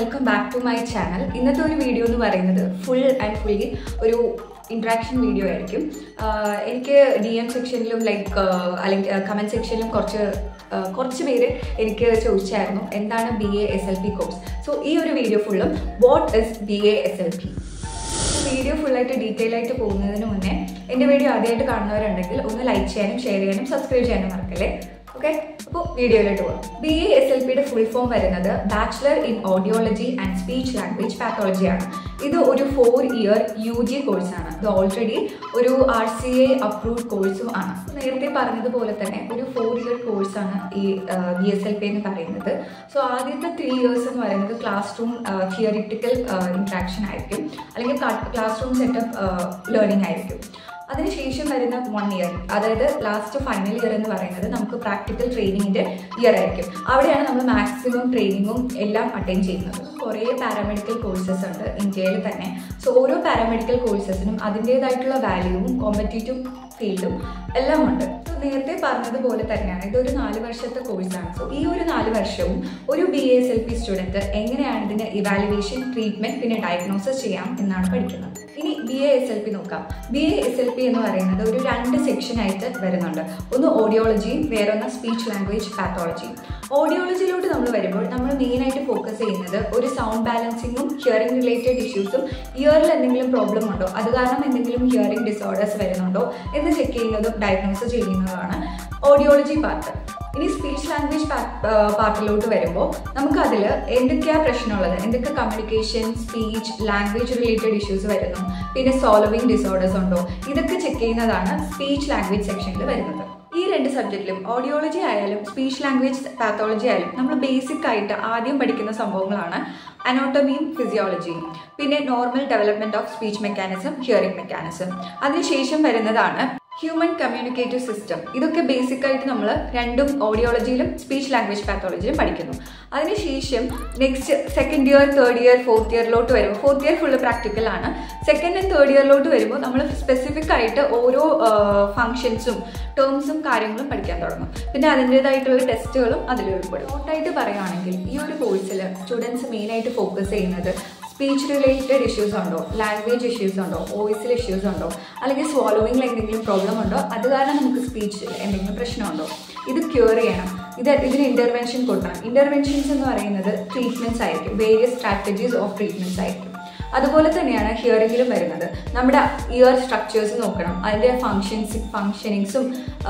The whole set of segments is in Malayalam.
welcome back to my channel ഇന്നത്തെ ഒരു വീഡിയോ എന്ന് പറയുന്നത് ഫുൾ ആൻഡ് ഫുള്ളി ഒരു ഇൻട്രാക്ഷൻ വീഡിയോ ആയിരിക്കും ആഹ് എനിക്ക് ഡി എം സെക്ഷനിലും ലൈക്ക് അല്ലെങ്കിൽ കമൻറ്റ് സെക്ഷനിലും കുറച്ച് ആഹ് കുറച്ച് പേര് എനിക്ക് ചോദിച്ചായിരുന്നു എന്താണ് B A S L P course so ഈ ഒരു വീഡിയോ ഫുള്ളും what is B A S L P video ഫുള്ളായിട്ട് ഡീറ്റെയിൽ ആയിട്ട് പോകുന്നതിന് മുന്നേ എൻ്റെ വീഡിയോ ആദ്യമായിട്ട് കാണുന്നവരുണ്ടെങ്കിൽ ഒന്ന് ലൈക്ക് ചെയ്യാനും ഷെയർ ചെയ്യാനും സബ്സ്ക്രൈബ് ചെയ്യാനും മറക്കല്ലേ ഓക്കെ അപ്പോൾ വീഡിയോയിലോട്ട് പോകാം ബി എ എസ് എൽ പിയുടെ ഫുൾ ഫോം വരുന്നത് bachelor in audiology and speech language pathology ആണ് ഇത് ഒരു ഫോർ ഇയർ യു ജി കോഴ്സാണ് ഇത് ഓൾറെഡി ഒരു ആർ സി എ അപ്രൂവ്ഡ് കോഴ്സും ആണ് നേരത്തെ പറഞ്ഞതുപോലെ തന്നെ ഒരു ഫോർ ഇയർ കോഴ്സാണ് ഈ ബി എസ് എൽ പി എന്ന് പറയുന്നത് സോ ആദ്യത്തെ ത്രീ ഇയേഴ്സ് എന്ന് പറയുന്നത് ക്ലാസ് റൂം തിയറിറ്റിക്കൽ ഇൻട്രാക്ഷൻ ആയിരിക്കും അല്ലെങ്കിൽ ക്ലാസ് റൂം സെറ്റപ്പ് ലേണിംഗ് ആയിരിക്കും അതിനുശേഷം വരുന്ന വൺ ഇയർ അതായത് ലാസ്റ്റ് ഫൈനൽ ഇയർ എന്ന് പറയുന്നത് നമുക്ക് പ്രാക്ടിക്കൽ ട്രെയിനിങ്ങിൻ്റെ ഇയർ ആയിരിക്കും അവിടെയാണ് നമ്മൾ മാക്സിമം ട്രെയിനിങ്ങും എല്ലാം അറ്റൻഡ് ചെയ്യുന്നത് കുറേ പാരാമെഡിക്കൽ കോഴ്സസ് ഉണ്ട് ഇന്ത്യയിൽ തന്നെ സോ ഓരോ പാരാമെഡിക്കൽ കോഴ്സസിനും അതിൻ്റേതായിട്ടുള്ള വാല്യൂവും കോമ്പറ്റേറ്റീവ് ഫീൽഡും എല്ലാം ഉണ്ട് സോ നേരത്തെ പറഞ്ഞതുപോലെ തന്നെയാണ് ഇതൊരു നാല് വർഷത്തെ കോഴ്സാണ് സോ ഈ ഒരു നാല് വർഷവും ഒരു B S L P student എങ്ങനെയാണ് ഇതിൻ്റെ ഇവാലുവേഷൻ ട്രീറ്റ്മെൻറ്റ് പിന്നെ ഡയഗ്നോസിസ് ചെയ്യാം എന്നാണ് പഠിക്കുന്നത് ഇനി B A S L P നോക്കാം B A S L P എന്ന് പറയുന്നത് ഒരു രണ്ട് സെക്ഷൻ ആയിട്ട് വരുന്നുണ്ട് ഒന്ന് ഓഡിയോളജിയും വേറൊന്ന് സ്പീച്ച് ലാംഗ്വേജ് പാത്തോളജിയും ഓഡിയോളജിയിലോട്ട് നമ്മൾ വരുമ്പോൾ നമ്മൾ മെയിനായിട്ട് ഫോക്കസ് ചെയ്യുന്നത് ഒരു സൗണ്ട് ബാലൻസിങ്ങും ഹിയറിംഗ് റിലേറ്റഡ് ഇഷ്യൂസും ഇയറിൽ എന്തെങ്കിലും പ്രോബ്ലം ഉണ്ടോ അത് കാരണം എന്തെങ്കിലും ഹിയറിംഗ് ഡിസോർഡേഴ്സ് വരുന്നുണ്ടോ എന്ന് ചെക്ക് ചെയ്യുന്നതും ഡയഗ്നോസ് ചെയ്യുന്നതാണ് ഓഡിയോളജി പാർട്ട് ഇനി സ്പീച്ച് ലാംഗ്വേജ് പാർട്ടിലോട്ട് വരുമ്പോൾ നമുക്കതിൽ എന്തൊക്കെയാണ് പ്രശ്നമുള്ളത് എന്തൊക്കെ communication speech language related issues വരുന്നു പിന്നെ സോൾവിങ് ഡിസോർഡേഴ്സ് ഉണ്ടോ ഇതൊക്കെ ചെക്ക് ചെയ്യുന്നതാണ് സ്പീച്ച് ലാംഗ്വേജ് സെക്ഷനിൽ വരുന്നത് ഈ രണ്ട് സബ്ജക്റ്റിലും ഓഡിയോളജി ആയാലും സ്പീച്ച് ലാംഗ്വേജ് പാത്തോളജി ആയാലും നമ്മൾ ബേസിക് ആയിട്ട് ആദ്യം പഠിക്കുന്ന സംഭവങ്ങളാണ് അനോട്ടമിയും ഫിസിയോളജിയും പിന്നെ normal development of speech mechanism hearing mechanism അതിനുശേഷം വരുന്നതാണ് ഹ്യൂമൻ കമ്മ്യൂണിക്കേറ്റീവ് സിസ്റ്റം ഇതൊക്കെ ബേസിക് ആയിട്ട് നമ്മൾ രണ്ടും ഓഡിയോളജിയിലും സ്പീച്ച് ലാംഗ്വേജ് പാത്തോളജിയിലും പഠിക്കുന്നു അതിനുശേഷം next second year third year fourth ഇയറിലോട്ട് വരുമ്പോൾ ഫോർത്ത് ഇയർ ഫുള്ള് പ്രാക്ടിക്കൽ ആണ് സെക്കൻഡ് ആൻഡ് തേർഡ് ഇയറിലോട്ട് വരുമ്പോൾ നമ്മൾ സ്പെസിഫിക് ആയിട്ട് ഓരോ ഫങ്ഷൻസും ടേംസും കാര്യങ്ങളും പഠിക്കാൻ തുടങ്ങും പിന്നെ അതിൻ്റെതായിട്ടുള്ള ടെസ്റ്റുകളും അതിൽ ഉൾപ്പെടും ഷോർട്ടായിട്ട് പറയുകയാണെങ്കിൽ ഈ ഒരു കോഴ്സിൽ സ്റ്റുഡൻസ് മെയിനായിട്ട് ഫോക്കസ് ചെയ്യുന്നത് സ്പീച്ച് റിലേറ്റഡ് ഇഷ്യൂസ് ഉണ്ടോ ലാംഗ്വേജ് ഇഷ്യൂസ് ഉണ്ടോ വോയിസിൽ ഇഷ്യൂസ് ഉണ്ടോ അല്ലെങ്കിൽ സ്വോളോവിങ്ങിൽ എന്തെങ്കിലും പ്രോബ്ലം ഉണ്ടോ അത് കാരണം നമുക്ക് സ്പീച്ചിൽ എന്തെങ്കിലും പ്രശ്നമുണ്ടോ ഇത് ക്യൂർ ചെയ്യണം ഇത് ഇതിന് ഇൻ്റർവെൻഷൻ കൊടുക്കണം ഇൻ്റർവെൻഷൻസ് എന്ന് പറയുന്നത് ട്രീറ്റ്മെൻറ്റ്സ് ആയിരിക്കും വേരിയസ് സ്ട്രാറ്റജീസ് ഓഫ് ട്രീറ്റ്മെൻറ്റ്സ് ആയിരിക്കും അതുപോലെ തന്നെയാണ് ഹിയറിങ്ങിലും വരുന്നത് നമ്മുടെ ഇയർ സ്ട്രക്ചേഴ്സ് നോക്കണം അതിൻ്റെ ഫങ്ഷൻസ് ഫങ്ഷനിങ്സും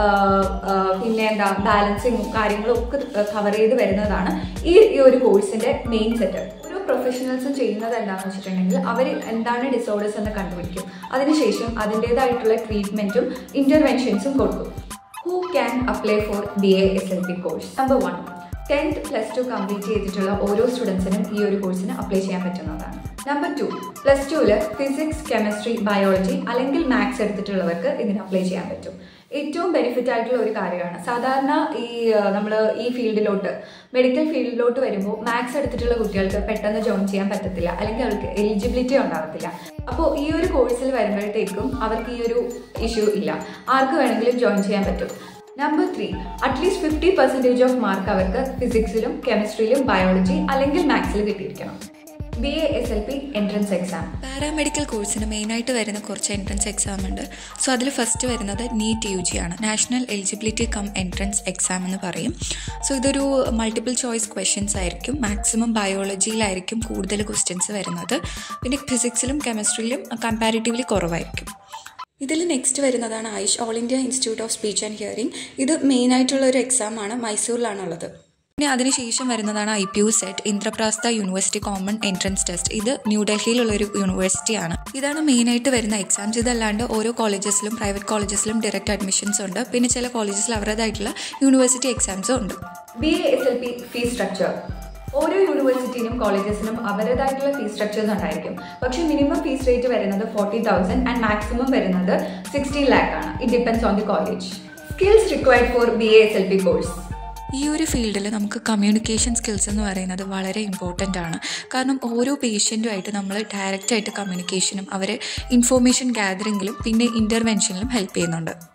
പിന്നെ എന്താ ബാലൻസിങ്ങും കാര്യങ്ങളും ഒക്കെ കവർ ചെയ്ത് വരുന്നതാണ് ഈ ഈ ഒരു കോഴ്സിൻ്റെ മെയിൻ സെറ്റപ്പ് ഒരു പ്രൊഫഷണൽസും ചെയ്യുന്നത് എന്താണെന്ന് വെച്ചിട്ടുണ്ടെങ്കിൽ അവർ എന്താണ് ഡിസോർഡേഴ്സ് എന്ന് കണ്ടുപിടിക്കും അതിനുശേഷം അതിൻ്റേതായിട്ടുള്ള ട്രീറ്റ്മെൻറ്റും ഇൻ്റർവെൻഷൻസും കൊടുക്കും who can apply for B A S L P course number one tenth plus two complete ചെയ്തിട്ടുള്ള ഓരോ സ്റ്റുഡൻസിനും ഈ ഒരു കോഴ്സിന് അപ്ലൈ ചെയ്യാൻ പറ്റുന്നതാണ് നമ്പർ ടു പ്ലസ് ടുവിൽ ഫിസിക്സ് കെമിസ്ട്രി ബയോളജി അല്ലെങ്കിൽ മാത്സ് എടുത്തിട്ടുള്ളവർക്ക് ഇതിന് അപ്ലൈ ചെയ്യാൻ പറ്റും ഏറ്റവും ബെനിഫിറ്റ് ആയിട്ടുള്ള ഒരു കാര്യമാണ് സാധാരണ ഈ നമ്മൾ ഈ ഫീൽഡിലോട്ട് മെഡിക്കൽ ഫീൽഡിലോട്ട് വരുമ്പോൾ മാത്സ് എടുത്തിട്ടുള്ള കുട്ടികൾക്ക് പെട്ടെന്ന് ജോയിൻ ചെയ്യാൻ പറ്റത്തില്ല അല്ലെങ്കിൽ അവർക്ക് എലിജിബിലിറ്റി ഉണ്ടാകത്തില്ല അപ്പോൾ ഈ ഒരു കോഴ്സിൽ വരുമ്പോഴത്തേക്കും അവർക്ക് ഈ ഒരു ഇഷ്യൂ ഇല്ല ആർക്ക് വേണമെങ്കിലും ജോയിൻ ചെയ്യാൻ പറ്റും number three at least fifty percentage of mark അവർക്ക് ഫിസിക്സിലും കെമിസ്ട്രിയിലും ബയോളജി അല്ലെങ്കിൽ മാത്സിൽ കിട്ടിയിരിക്കണം B A S L P entrance exam paramedical കോഴ്സിന് മെയിനായിട്ട് വരുന്ന കുറച്ച് എൻട്രൻസ് എക്സാം ഉണ്ട് സോ അതിൽ ഫസ്റ്റ് വരുന്നത് നീറ്റ് യു ജി ആണ് national eligibility cum entrance exam എന്ന് പറയും സോ ഇതൊരു മൾട്ടിപ്പിൾ ചോയ്സ് ക്വസ്റ്റ്യൻസ് ആയിരിക്കും മാക്സിമം ബയോളജിയിലായിരിക്കും കൂടുതൽ ക്വസ്റ്റ്യൻസ് വരുന്നത് പിന്നെ ഫിസിക്സിലും കെമിസ്ട്രിയിലും കമ്പാരിറ്റീവ്ലി കുറവായിരിക്കും ഇതിൽ നെക്സ്റ്റ് വരുന്നതാണ് AIISH all India institute of speech and hearing ഇത് മെയിനായിട്ടുള്ള ഒരു എക്സാമാണ് മൈസൂരിലാണുള്ളത് പിന്നെ അതിനുശേഷം വരുന്നതാണ് I P U CET Indraprastha university common entrance test ഇത് ന്യൂഡൽഹിയിലുള്ള ഒരു യൂണിവേഴ്സിറ്റിയാണ് ഇതാണ് മെയിനായിട്ട് വരുന്ന എക്സാംസ് ഇതല്ലാണ്ട് ഓരോ കോളേജസിലും പ്രൈവറ്റ് കോളേജസിലും ഡയറക്റ്റ് അഡ്മിഷൻസ് ഉണ്ട് പിന്നെ ചില കോളേജസിൽ അവരുടേതായിട്ടുള്ള യൂണിവേഴ്സിറ്റി എക്സാംസും ഉണ്ട് B A S L P fees structure ഓരോ യൂണിവേഴ്സിറ്റിയിലും കോളേജസിനും അവരുടേതായിട്ടുള്ള ഫീസ് സ്ട്രക്ചേഴ്സ് ഉണ്ടായിരിക്കും പക്ഷേ മിനിമം ഫീസ് റേറ്റ് വരുന്നത് ഫോർട്ടി തൗസൻഡ് ആൻഡ് മാക്സിമം വരുന്നത് സിക്സ്റ്റീൻ ലാക്ക് ആണ് it depends on the college skills required for B A S L P course ഈ ഒരു ഫീൽഡിൽ നമുക്ക് കമ്മ്യൂണിക്കേഷൻ സ്കിൽസ് എന്ന് പറയുന്നത് വളരെ ഇമ്പോർട്ടൻ്റ് ആണ് കാരണം ഓരോ പേഷ്യൻറ്റുമായിട്ട് നമ്മൾ ഡയറക്റ്റായിട്ട് കമ്മ്യൂണിക്കേഷനും അവരെ ഇൻഫോർമേഷൻ ഗ്യാതറിങ്ങിലും പിന്നെ ഇൻ്റർവെൻഷനിലും ഹെൽപ്പ് ചെയ്യുന്നുണ്ട്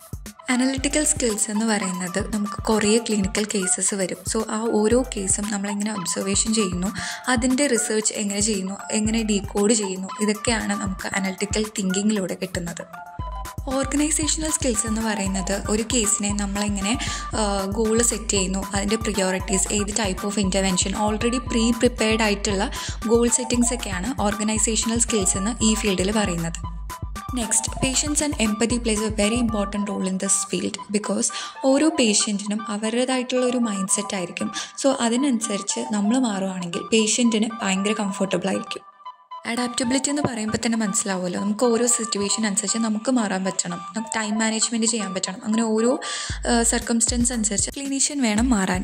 അനലിറ്റിക്കൽ സ്കിൽസ് എന്ന് പറയുന്നത് നമുക്ക് കുറേ ക്ലിനിക്കൽ കേസസ് വരും സോ ആ ഓരോ കേസും നമ്മളെങ്ങനെ ഒബ്സർവേഷൻ ചെയ്യുന്നു അതിൻ്റെ റിസർച്ച് എങ്ങനെ ചെയ്യുന്നു എങ്ങനെ ഡീകോഡ് ചെയ്യുന്നു ഇതൊക്കെയാണ് നമുക്ക് അനലിറ്റിക്കൽ തിങ്കിങ്ങിലൂടെ കിട്ടുന്നത് ഓർഗനൈസേഷണൽ സ്കിൽസ് എന്ന് പറയുന്നത് ഒരു കേസിനെ നമ്മളെങ്ങനെ ഗോൾ സെറ്റ് ചെയ്യുന്നു അതിൻ്റെ പ്രിയോറിറ്റീസ് ഏത് type of intervention already pre prepared ആയിട്ടുള്ള ഗോൾ സെറ്റിങ്സ് ഒക്കെയാണ് ഓർഗനൈസേഷണൽ സ്കിൽസ് എന്ന് ഈ ഫീൽഡിൽ പറയുന്നത് next patience and empathy plays a very important role in this field because ഓരോ പേഷ്യൻറ്റിനും അവരുടേതായിട്ടുള്ള ഒരു മൈൻഡ് സെറ്റ് ആയിരിക്കും സോ അതിനനുസരിച്ച് നമ്മൾ മാറുകയാണെങ്കിൽ പേഷ്യൻറ്റിന് ഭയങ്കര കംഫർട്ടബിൾ ആയിരിക്കും അഡാപ്റ്റബിലിറ്റി എന്ന് പറയുമ്പോൾ തന്നെ മനസ്സിലാവുമല്ലോ നമുക്ക് ഓരോ സിറ്റുവേഷൻ അനുസരിച്ച് നമുക്ക് മാറാൻ പറ്റണം നമുക്ക് ടൈം മാനേജ്മെൻറ്റ് ചെയ്യാൻ പറ്റണം അങ്ങനെ ഓരോ സർക്കംസ്റ്റൻസ് അനുസരിച്ച് ക്ലീനീഷ്യൻ വേണം മാറാൻ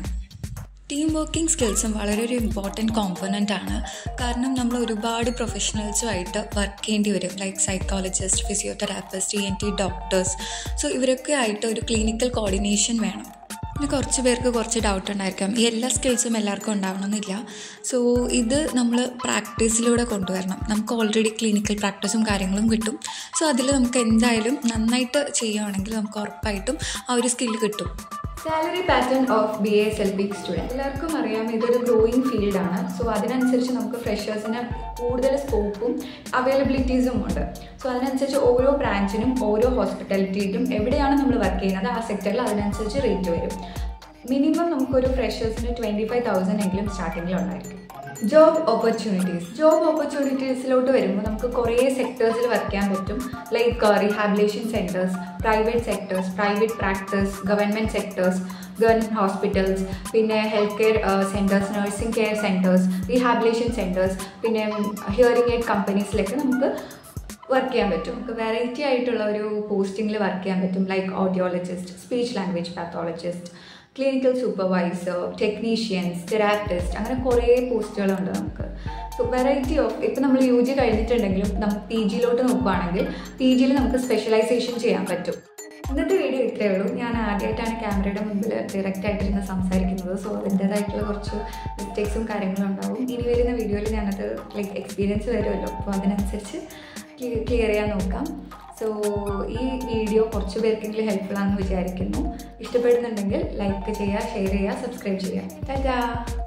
ടീം വർക്കിംഗ് സ്കിൽസും വളരെ ഒരു ഇമ്പോർട്ടൻറ്റ് കോമ്പണൻ്റ് ആണ് കാരണം നമ്മൾ ഒരുപാട് പ്രൊഫഷണൽസുമായിട്ട് വർക്ക് ചെയ്യേണ്ടി വരും like psychologist physiotherapist E N T doctors so ഇവരൊക്കെ ആയിട്ട് ഒരു ക്ലിനിക്കൽ കോർഡിനേഷൻ വേണം പിന്നെ കുറച്ച് പേർക്ക് കുറച്ച് ഡൗട്ട് ഉണ്ടായിരിക്കാം ഈ എല്ലാ സ്കിൽസും എല്ലാവർക്കും ഉണ്ടാവണമെന്നില്ല സോ ഇത് നമ്മൾ പ്രാക്ടീസിലൂടെ കൊണ്ടുവരണം നമുക്ക് ഓൾറെഡി ക്ലിനിക്കൽ പ്രാക്ടീസും കാര്യങ്ങളും കിട്ടും സോ അതിൽ നമുക്ക് എന്തായാലും നന്നായിട്ട് ചെയ്യുകയാണെങ്കിൽ നമുക്ക് ഉറപ്പായിട്ടും ആ ഒരു സ്കില്ല് കിട്ടും salary pattern of B S L B student എല്ലാവർക്കും അറിയാം ഇതൊരു ഗ്രോയിങ് ഫീൽഡാണ് സോ അതിനനുസരിച്ച് നമുക്ക് ഫ്രഷേഴ്സിന് കൂടുതൽ സ്കോപ്പും അവൈലബിലിറ്റീസും ഉണ്ട് സോ അതിനനുസരിച്ച് ഓരോ ബ്രാഞ്ചിനും ഓരോ ഹോസ്പിറ്റാലിറ്റിയിലും എവിടെയാണ് നമ്മൾ വർക്ക് ചെയ്യുന്നത് ആ സെക്ടറിൽ അതിനനുസരിച്ച് റേറ്റ് വരും മിനിമം നമുക്കൊരു ഫ്രഷേഴ്സിന് ട്വൻറ്റി ഫൈവ് തൗസൻഡ് എങ്കിലും സ്റ്റാർട്ടിങ്ങിൽ ഉണ്ടായിരിക്കും ജോബ് ഓപ്പർച്യൂണിറ്റീസ് ജോബ് ഓപ്പർച്യൂണിറ്റീസിലോട്ട് വരുമ്പോൾ നമുക്ക് കുറേ സെക്ടേഴ്സിൽ വർക്ക് ചെയ്യാൻ പറ്റും like rehabilitation centres private sectors private practice government sectors government hospitals പിന്നെ health care centres nursing care centres rehabilitation centres പിന്നെ ഹിയറിംഗ് എയ്ഡ് കമ്പനീസിലൊക്കെ നമുക്ക് വർക്ക് ചെയ്യാൻ പറ്റും നമുക്ക് വെറൈറ്റി ആയിട്ടുള്ള ഒരു പോസ്റ്റിങ്ങിൽ വർക്ക് ചെയ്യാൻ പറ്റും like audiologist speech language pathologist clinical supervisor technicians therapist അങ്ങനെ കുറേ പോസ്റ്റുകളുണ്ട് നമുക്ക് സോ വെറൈറ്റി ഓഫ് ഇപ്പം നമ്മൾ യു ജി കഴിഞ്ഞിട്ടുണ്ടെങ്കിലും നമുക്ക് പി ജിയിലോട്ട് നോക്കുകയാണെങ്കിൽ പി ജിയിൽ നമുക്ക് സ്പെഷ്യലൈസേഷൻ ചെയ്യാൻ പറ്റും ഇന്നത്തെ വീഡിയോ ഇത്രയേ ഉള്ളൂ ഞാൻ ആദ്യമായിട്ടാണ് ക്യാമറയുടെ മുമ്പിൽ ഡയറക്റ്റ് ആയിട്ടിരുന്ന് സംസാരിക്കുന്നത് സോ അതിൻ്റേതായിട്ടുള്ള കുറച്ച് മിസ്റ്റേക്സും കാര്യങ്ങളും ഉണ്ടാവും ഇനി വരുന്ന വീഡിയോയിൽ ഞാനത് ലൈക്ക് എക്സ്പീരിയൻസ് വരുമല്ലോ അപ്പോൾ അതിനനുസരിച്ച് ക്ലിയർ ചെയ്യാൻ നോക്കാം സോ ഈ വീഡിയോ കുറച്ച് പേർക്കെങ്കിലും ഹെൽപ്ഫുൾ ആണെന്ന് വിചാരിക്കുന്നു ഇഷ്ടപ്പെടുന്നുണ്ടെങ്കിൽ ലൈക്ക് ചെയ്യുക ഷെയർ ചെയ്യുക സബ്സ്ക്രൈബ് ചെയ്യുക ടാറ്റാ